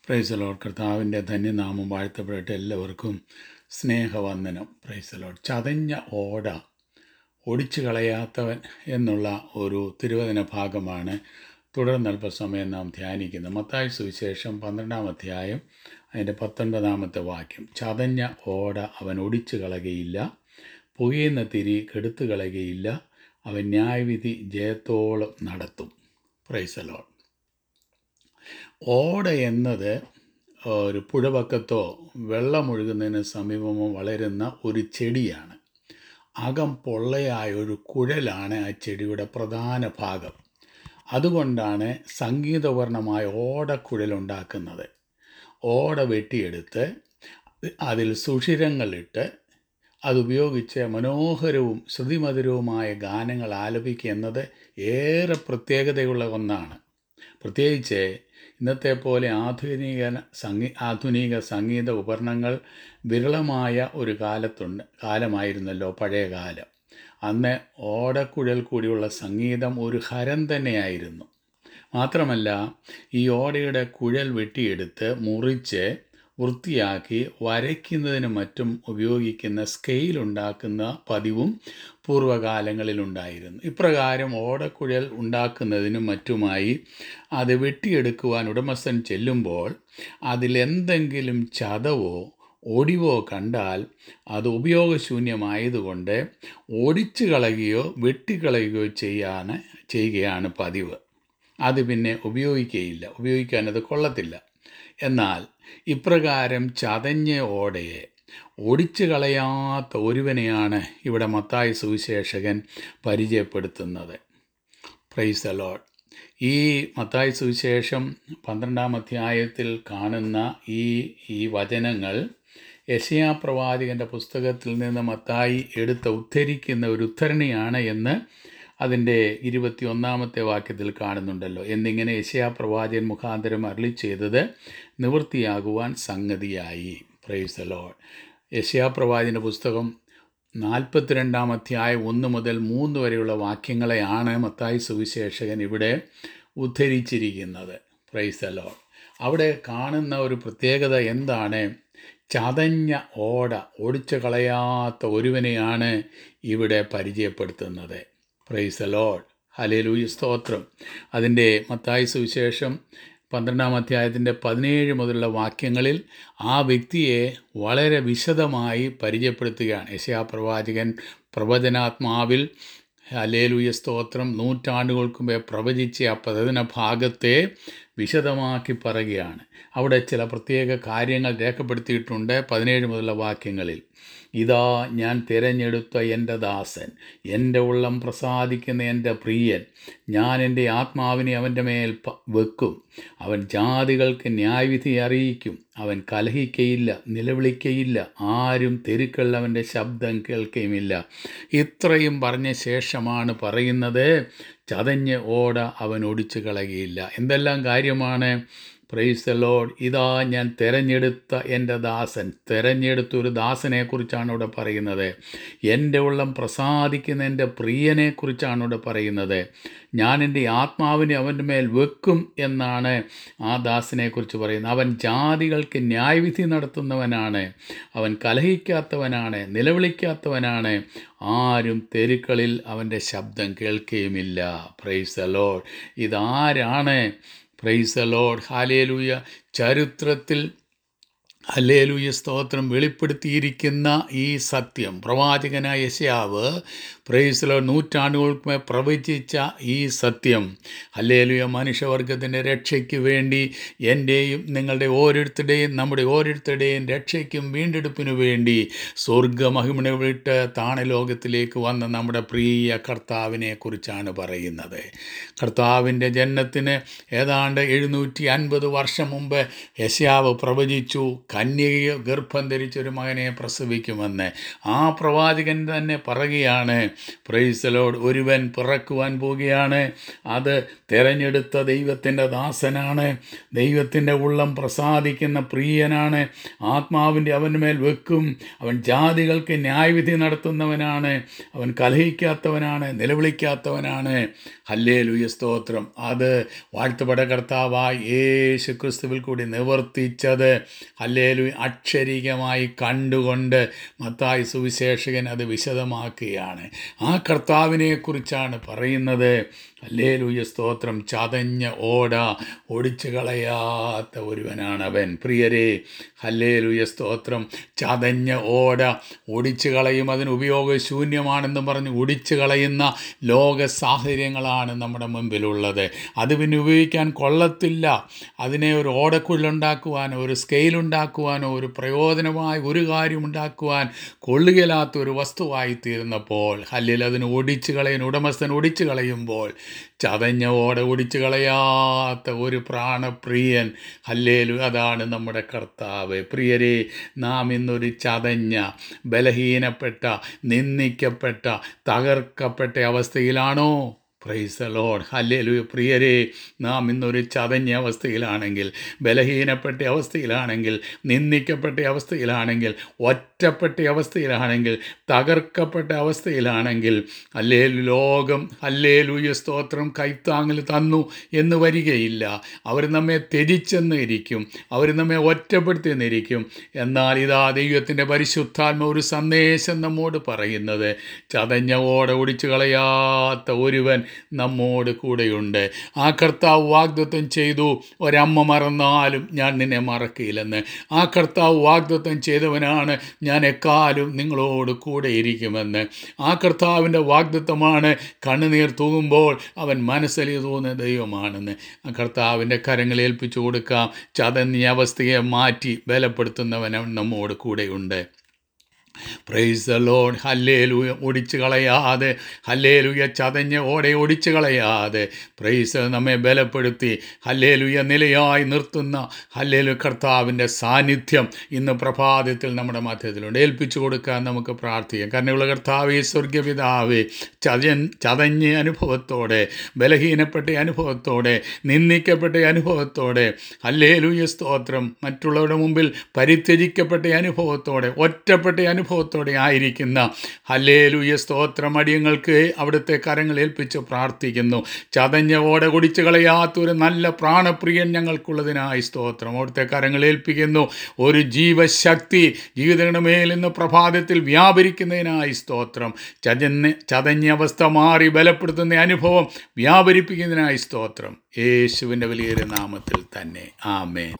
പ്രൈസലോട് കർത്താവിൻ്റെ ധന്യനാമം വാഴ്ത്തപ്പെടട്ടെ എല്ലാവർക്കും സ്നേഹവന്ദനം പ്രൈസലോട് ചതഞ്ഞ ഓട ഒടിച്ചു കളയാത്തവൻ എന്നുള്ള ഒരു തിരുവചന ഭാഗമാണ് തുടർന്ന് അല്പസമയം നാം ധ്യാനിക്കുന്നത് മത്തായി സുവിശേഷം പന്ത്രണ്ടാം അധ്യായം അതിൻ്റെ പത്തൊൻപതാമത്തെ വാക്യം ചതഞ്ഞ ഓട അവൻ ഒടിച്ചു കളകയില്ല പുകയുന്ന തിരി കെടുത്തു കളയുകയില്ല അവൻ ന്യായവിധി ജയത്തോളം നടത്തും പ്രൈസലോൺ ഓട എന്നത് ഒരു പുഴവക്കത്തോ വെള്ളമൊഴുകുന്നതിന് സമീപമോ വളരുന്ന ഒരു ചെടിയാണ് അകം പൊള്ളയായ ഒരു കുഴലാണ് ആ ചെടിയുടെ പ്രധാന ഭാഗം അതുകൊണ്ടാണ് സംഗീതവർണമായ ഓടക്കുഴൽ ഉണ്ടാക്കുന്നത് ഓട വെട്ടിയെടുത്ത് അതിൽ സുഷിരങ്ങളിട്ട് അതുപയോഗിച്ച് മനോഹരവും ശ്രുതിമധുരവുമായ ഗാനങ്ങൾ ആലപിക്കുക എന്നത് ഏറെ പ്രത്യേകതയുള്ള ഒന്നാണ് പ്രത്യേകിച്ച് ഇന്നത്തെ പോലെ ആധുനിക സംഗീ ആധുനിക സംഗീത ഉപകരണങ്ങൾ വിരളമായ ഒരു കാലത്തുണ്ട് കാലമായിരുന്നല്ലോ പഴയ കാലം അന്ന് ഓടക്കുഴൽ കൂടിയുള്ള സംഗീതം ഒരു ഹരം തന്നെയായിരുന്നു മാത്രമല്ല ഈ ഓടയുടെ കുഴൽ വെട്ടിയെടുത്ത് മുറിച്ച് വൃത്തിയാക്കി വരയ്ക്കുന്നതിന് മറ്റും ഉപയോഗിക്കുന്ന സ്കെയിൽ ഉണ്ടാക്കുന്ന പതിവും പൂർവ്വകാലങ്ങളിലുണ്ടായിരുന്നു ഇപ്രകാരം ഓടക്കുഴൽ ഉണ്ടാക്കുന്നതിനും മറ്റുമായി അത് വെട്ടിയെടുക്കുവാൻ ഉടമസ്ഥൻ ചെല്ലുമ്പോൾ അതിലെന്തെങ്കിലും ചതവോ ഒടിവോ കണ്ടാൽ അത് ഉപയോഗശൂന്യമായതുകൊണ്ട് ഓടിച്ചു കളയുകയോ വെട്ടിക്കളയുകയോ ചെയ്യാൻ ചെയ്യുകയാണ് പതിവ് അത് പിന്നെ ഉപയോഗിക്കുകയില്ല ഉപയോഗിക്കാൻ അത് കൊള്ളത്തില്ല എന്നാൽ ഇപ്രകാരം ചതഞ്ഞ ഓടയെ ഒടിച്ചു കളയാത്ത ഒരുവനെയാണ് ഇവിടെ മത്തായി സുവിശേഷകൻ പരിചയപ്പെടുത്തുന്നത് പ്രൈസ് അലോഡ് ഈ മത്തായി സുവിശേഷം പന്ത്രണ്ടാം അധ്യായത്തിൽ കാണുന്ന ഈ ഈ വചനങ്ങൾ യശയാ പ്രവാചകൻ്റെ പുസ്തകത്തിൽ നിന്ന് മത്തായി എടുത്ത് ഉദ്ധരിക്കുന്ന ഒരു ഉദ്ധരണിയാണ് എന്ന് അതിൻ്റെ ഇരുപത്തി ഒന്നാമത്തെ വാക്യത്തിൽ കാണുന്നുണ്ടല്ലോ എന്നിങ്ങനെ യശയാ പ്രവാചകൻ മുഖാന്തരം അരളി ചെയ്തത് നിവൃത്തിയാകുവാൻ സംഗതിയായി പ്രൈസ് ലോഡ് യശയാ പ്രവാചകൻ്റെ പുസ്തകം നാൽപ്പത്തിരണ്ടാം അധ്യായം ഒന്ന് മുതൽ മൂന്ന് വരെയുള്ള വാക്യങ്ങളെയാണ് മത്തായി സുവിശേഷകൻ ഇവിടെ ഉദ്ധരിച്ചിരിക്കുന്നത് പ്രൈസ് ലോഡ് അവിടെ കാണുന്ന ഒരു പ്രത്യേകത എന്താണ് ചതഞ്ഞ ഓട ഒടിച്ചു കളയാത്ത ഒരുവനെയാണ് ഇവിടെ പരിചയപ്പെടുത്തുന്നത് പ്രൈസ് ലോഡ് ഹലേലൂയ സ്തോത്രം അതിൻ്റെ മത്തായി സുവിശേഷം പന്ത്രണ്ടാം അധ്യായത്തിൻ്റെ പതിനേഴ് മുതലുള്ള വാക്യങ്ങളിൽ ആ വ്യക്തിയെ വളരെ വിശദമായി പരിചയപ്പെടുത്തുകയാണ് യശയാ പ്രവാചകൻ പ്രവചനാത്മാവിൽ ഹലേലുയ സ്തോത്രം നൂറ്റാണ്ടുകൾക്ക് മുമ്പേ പ്രവചിച്ച ആ പ്രവചന ഭാഗത്തെ വിശദമാക്കി പറയുകയാണ് അവിടെ ചില പ്രത്യേക കാര്യങ്ങൾ രേഖപ്പെടുത്തിയിട്ടുണ്ട് പതിനേഴ് മുതലുള്ള വാക്യങ്ങളിൽ ഇതാ ഞാൻ തിരഞ്ഞെടുത്ത എൻ്റെ ദാസൻ എൻ്റെ ഉള്ളം പ്രസാദിക്കുന്ന എൻ്റെ പ്രിയൻ ഞാൻ എൻ്റെ ആത്മാവിനെ അവൻ്റെ മേൽ വെക്കും അവൻ ജാതികൾക്ക് ന്യായവിധി അറിയിക്കും അവൻ കലഹിക്കയില്ല നിലവിളിക്കയില്ല ആരും തെരുക്കൾ അവൻ്റെ ശബ്ദം കേൾക്കുകയുമില്ല ഇത്രയും പറഞ്ഞ ശേഷമാണ് പറയുന്നത് ചതഞ്ഞ് ഓട അവൻ ഒടിച്ചു കളയുകയില്ല എന്തെല്ലാം കാര്യമാണ് പ്രൈസ് ദ ലോഡ് ഇതാ ഞാൻ തിരഞ്ഞെടുത്ത എൻ്റെ ദാസൻ തിരഞ്ഞെടുത്ത ഒരു ദാസനെക്കുറിച്ചാണ് ഇവിടെ പറയുന്നത് എൻ്റെ ഉള്ളം പ്രസാദിക്കുന്ന എൻ്റെ പ്രിയനെക്കുറിച്ചാണ് ഇവിടെ പറയുന്നത് ഞാൻ എൻ്റെ ആത്മാവിനെ അവൻ്റെ മേൽ വെക്കും എന്നാണ് ആ ദാസനെക്കുറിച്ച് പറയുന്നത് അവൻ ജാതികൾക്ക് ന്യായവിധി നടത്തുന്നവനാണ് അവൻ കലഹിക്കാത്തവനാണ് നിലവിളിക്കാത്തവനാണ് ആരും തെരുക്കളിൽ അവൻ്റെ ശബ്ദം കേൾക്കുകയുമില്ല പ്രൈസ് ദ ലോഡ് ഇതാരാണ് പ്രൈസ് ലോഡ് ഹാലേലൂയ ചരിത്രത്തിൽ ഹല്ലേലൂയ സ്തോത്രം വെളിപ്പെടുത്തിയിരിക്കുന്ന ഈ സത്യം പ്രവാചകനായ യശയാവ് പ്രൈസ്ലോ നൂറ്റാണ്ടുകൾക്ക് പ്രവചിച്ച ഈ സത്യം ഹല്ലേലൂയ മനുഷ്യവർഗത്തിൻ്റെ രക്ഷയ്ക്ക് വേണ്ടി എൻ്റെയും നിങ്ങളുടെ ഓരോരുത്തരുടെയും നമ്മുടെ ഓരോരുത്തരുടെയും രക്ഷയ്ക്കും വീണ്ടെടുപ്പിനു വേണ്ടി സ്വർഗമഹിമനെ വിട്ട് താണലോകത്തിലേക്ക് വന്ന നമ്മുടെ പ്രിയ കർത്താവിനെ കുറിച്ചാണ് പറയുന്നത് കർത്താവിൻ്റെ ജന്മത്തിന് ഏതാണ്ട് എഴുന്നൂറ്റി അൻപത് വർഷം മുമ്പ് യശയാവ് പ്രവചിച്ചു കന്യകയോ ഗർഭം ധരിച്ചൊരു മകനെ പ്രസവിക്കുമെന്ന് ആ പ്രവാചകൻ തന്നെ പറയുകയാണ് പ്രൈസലോട് ഒരുവൻ പിറക്കുവാൻ പോവുകയാണ് അത് തിരഞ്ഞെടുത്ത ദൈവത്തിൻ്റെ ദാസനാണ് ദൈവത്തിൻ്റെ ഉള്ളം പ്രസാദിക്കുന്ന പ്രിയനാണ് ആത്മാവിൻ്റെ അവൻ്റെ മേൽ വെക്കും അവൻ ജാതികൾക്ക് ന്യായവിധി നടത്തുന്നവനാണ് അവൻ കലഹിക്കാത്തവനാണ് നിലവിളിക്കാത്തവനാണ് ഹല്ലേ ലുയ സ്തോത്രം അത് വാഴ്ത്തപ്പെട്ട കർത്താവായി യേശു ക്രിസ്തുവിൽ കൂടി നിവർത്തിച്ചത് ഹല്ലേലു അക്ഷരികമായി കണ്ടുകൊണ്ട് മത്തായി സുവിശേഷകൻ അത് വിശദമാക്കുകയാണ് ആ കർത്താവിനെ കുറിച്ചാണ് പറയുന്നത് ഹല്ലേലൂയ സ്തോത്രം ചതഞ്ഞ ഓട ഒടിച്ചു കളയാത്ത ഒരുവനാണ് അവൻ പ്രിയരെ ഹല്ലേലൂയ സ്തോത്രം ചതഞ്ഞ ഓട ഒടിച്ചു കളയും അതിന് ഉപയോഗശൂന്യമാണെന്ന് പറഞ്ഞ് ഒടിച്ചു കളയുന്ന ലോക സാഹചര്യങ്ങളാണ് നമ്മുടെ മുമ്പിലുള്ളത് അത് പിന്നെ ഉപയോഗിക്കാൻ കൊള്ളത്തില്ല അതിനെ ഒരു ഓടക്കുള്ളുണ്ടാക്കുവാനോ ഒരു സ്കെയിൽ ഉണ്ടാക്കുവാനോ ഒരു പ്രയോജനമായ ഒരു കാര്യം ഉണ്ടാക്കുവാൻ കൊള്ളുകയില്ലാത്ത ഒരു വസ്തുവായി തീർന്നപ്പോൾ അല്ലെങ്കിൽ അതിന് ഒടിച്ചു കളയാൻ ഉടമസ്ഥൻ ഒടിച്ചു കളയുമ്പോൾ ചതഞ്ഞ ഓട ഒടിച്ചു കളയാത്ത ഒരു പ്രാണപ്രിയൻ ഹല്ലേലു അതാണ് നമ്മുടെ കർത്താവ് പ്രിയരെ നാം ഇന്നൊരു ചതഞ്ഞ ബലഹീനപ്പെട്ട നിന്ദിക്കപ്പെട്ട തകർക്കപ്പെട്ട അവസ്ഥയിലാണോ പ്രൈസ് ലോഡ് ഹല്ലേലു പ്രിയരെ നാം ഇന്നൊരു ചതഞ്ഞ അവസ്ഥയിലാണെങ്കിൽ ബലഹീനപ്പെട്ട അവസ്ഥയിലാണെങ്കിൽ നിന്ദിക്കപ്പെട്ട അവസ്ഥയിലാണെങ്കിൽ ഒറ്റപ്പെട്ട അവസ്ഥയിലാണെങ്കിൽ തകർക്കപ്പെട്ട അവസ്ഥയിലാണെങ്കിൽ അല്ലേ ലോകം ഹല്ലേലൂയ സ്തോത്രം കൈത്താങ്ങിൽ തന്നു എന്ന് വരികയില്ല അവർ നമ്മെ ത്യജിച്ചെന്ന് ഇരിക്കും അവർ നമ്മെ ഒറ്റപ്പെടുത്തിയെന്നിരിക്കും എന്നാൽ ഇതാ ദൈവത്തിൻ്റെ പരിശുദ്ധാത്മ ഒരു സന്ദേശം നമ്മോട് പറയുന്നത് ചതഞ്ഞ ഓട ഒടിച്ചു കളയാത്ത ഒരുവൻ നമ്മോട് കൂടെയുണ്ട് ആ കർത്താവ് വാഗ്ദത്വം ചെയ്തു ഒരമ്മ മറന്നാലും ഞാൻ നിന്നെ മറക്കില്ലെന്ന് ആ കർത്താവ് വാഗ്ദത്വം ചെയ്തവനാണ് ഞാൻ എക്കാലും നിങ്ങളോട് കൂടെ ഇരിക്കുമെന്ന് ആ കർത്താവിൻ്റെ വാഗ്ദത്വമാണ് കണ്ണുനീർ തൂകുമ്പോൾ അവൻ മനസ്സിൽ തോന്നുന്ന ദൈവമാണെന്ന് ആ കർത്താവിൻ്റെ കരങ്ങൾ ഏൽപ്പിച്ചു കൊടുക്കാം ചതഞ്ഞ അവസ്ഥയെ മാറ്റി ബലപ്പെടുത്തുന്നവൻ അവൻ നമ്മോട് കൂടെയുണ്ട് പ്രൈസ് ദ ലോഡ് ഹല്ലേലൂയ ഒടിച്ചു കളയാതെ ഹല്ലേലൂയ ചതഞ്ഞ ഓടെ ഒടിച്ചു കളയാതെ പ്രൈസ് നമ്മെ ബലപ്പെടുത്തി ഹല്ലേലൂയ നിലയായി നിർത്തുന്ന ഹല്ലേലു കർത്താവിൻ്റെ സാന്നിധ്യം ഇന്ന് പ്രഭാതത്തിൽ നമ്മുടെ മധ്യത്തിലുണ്ട് ഏൽപ്പിച്ചു കൊടുക്കാൻ നമുക്ക് പ്രാർത്ഥിക്കാം കരുണയുള്ള കർത്താവേ സ്വർഗപിതാവേ ചതൻ ചതഞ്ഞ അനുഭവത്തോടെ ബലഹീനപ്പെട്ട അനുഭവത്തോടെ നിന്ദിക്കപ്പെട്ട അനുഭവത്തോടെ ഹല്ലേലൂയ സ്തോത്രം മറ്റുള്ളവരുടെ മുമ്പിൽ പരിത്യജിക്കപ്പെട്ട അനുഭവത്തോടെ ഒറ്റപ്പെട്ട അനുഭവത്തോടെ ആയിരിക്കുന്ന ഹല്ലേലൂയ സ്തോത്രം അടിയങ്ങൾക്ക് അവിടുത്തെ കരങ്ങൾ ഏൽപ്പിച്ച് പ്രാർത്ഥിക്കുന്നു ചതഞ്ഞ ഓട കുടിച്ചു കളയാത്തൊരു നല്ല പ്രാണപ്രിയൻ ഞങ്ങൾക്കുള്ളതിനായി സ്തോത്രം അവിടുത്തെ കരങ്ങൾ ഏൽപ്പിക്കുന്നു ഒരു ജീവശക്തി ജീവിതങ്ങളുടെ മേൽ ഇന്ന് പ്രഭാതത്തിൽ വ്യാപരിക്കുന്നതിനായി സ്തോത്രം ചതഞ്ഞ ചതഞ്ഞ അവസ്ഥ മാറി ബലപ്പെടുത്തുന്ന അനുഭവം വ്യാപരിപ്പിക്കുന്നതിനായി സ്തോത്രം യേശുവിൻ്റെ വലിയൊരു നാമത്തിൽ തന്നെ ആമേൻ